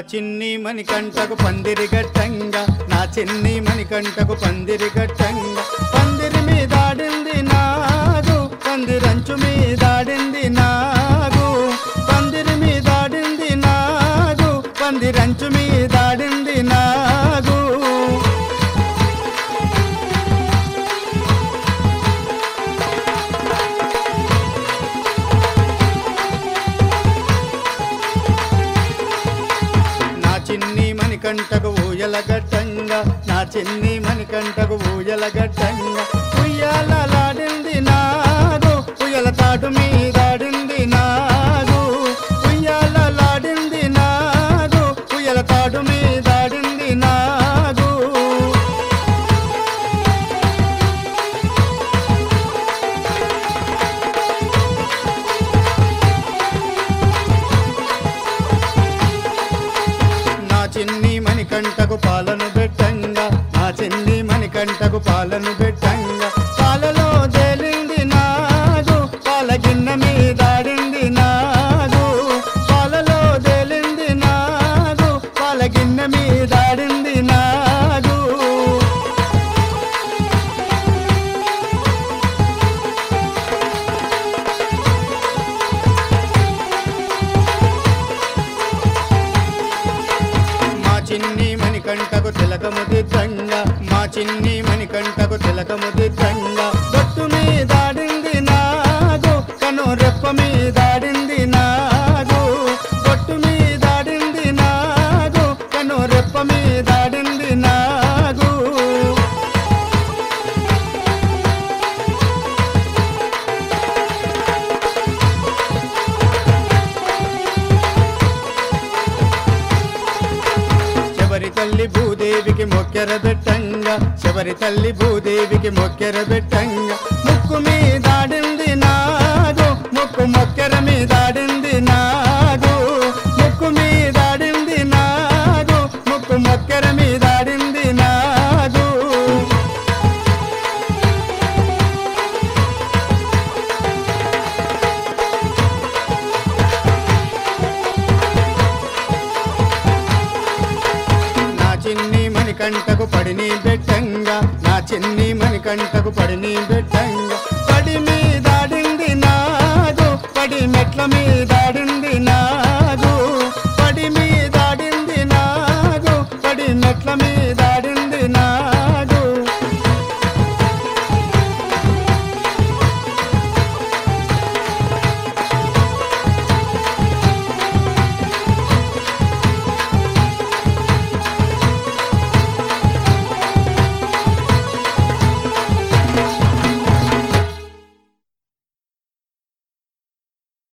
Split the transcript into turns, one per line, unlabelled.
చిన్ని మణికంటకు పందిరి గట్టంగా నా చిన్ని మణికంటకు పందిరి గట్టంగా పందిరి మీదాడింది నాగు పందిరంచు మీదాడింది నాగు పందిరి మీదాడింది నాగు పందిరంచు మీదాడింది నాగు నా చిన్ని మణికంటకు ఊయల గట్టంగా నా చిన్ని మణికంటకు ఊయల గట్టంగా ఉయ్యాలలాడింది నాగు ఉయ్యల తాడు మీదాడింది నాగు ఉయ్యాలలాడింది నాగు ఉయ్యల తాడు మీదాడింది నాగు నా చిన్ని మణికంటకు పాలను పెట్టంగా నా చిన్ని మణికంటకు పాలను పెట్టంగా పాలలో తేలింది నాగు పాల గిన్నె మీదాడింది నాగు పాలలో తేలింది నాగు పాల గిన్నె మీదాడింది నాగు మా చిన్ని మణికంటకు తిలకము దిద్దంగా మా చిన్ని మణికంటకు తిలకము దిద్దంగా గట్టు మీదాడింది నాగు కను రెప్ప మీదాడింది నాగు గట్టు మీదాడింది నాగు కను రెప్ప మీదాడింది నాగు శబరి తల్లి భూదేవికి మొక్కెర పెట్టంగా శబరి తల్లి భూదేవికి మొక్కెర పెట్టంగా ముక్కు మీదాడింది నాగు ముక్కు మొక్కెర మీదాడింది నాగు ముక్కు మీదాడింది నాగు ముక్కు మొక్కెర మీదాడింది నాగు నా చిన్ని మణికంటకు పడిని పెట్టంగా నా చిన్ని మణికంటకు పడిని పెట్టంగా పడి మీదాడింది నాగు పడి మెట్ల మీదాడింది నాగు పడి మీదాడింది నాగు పడి మెట్ల మీద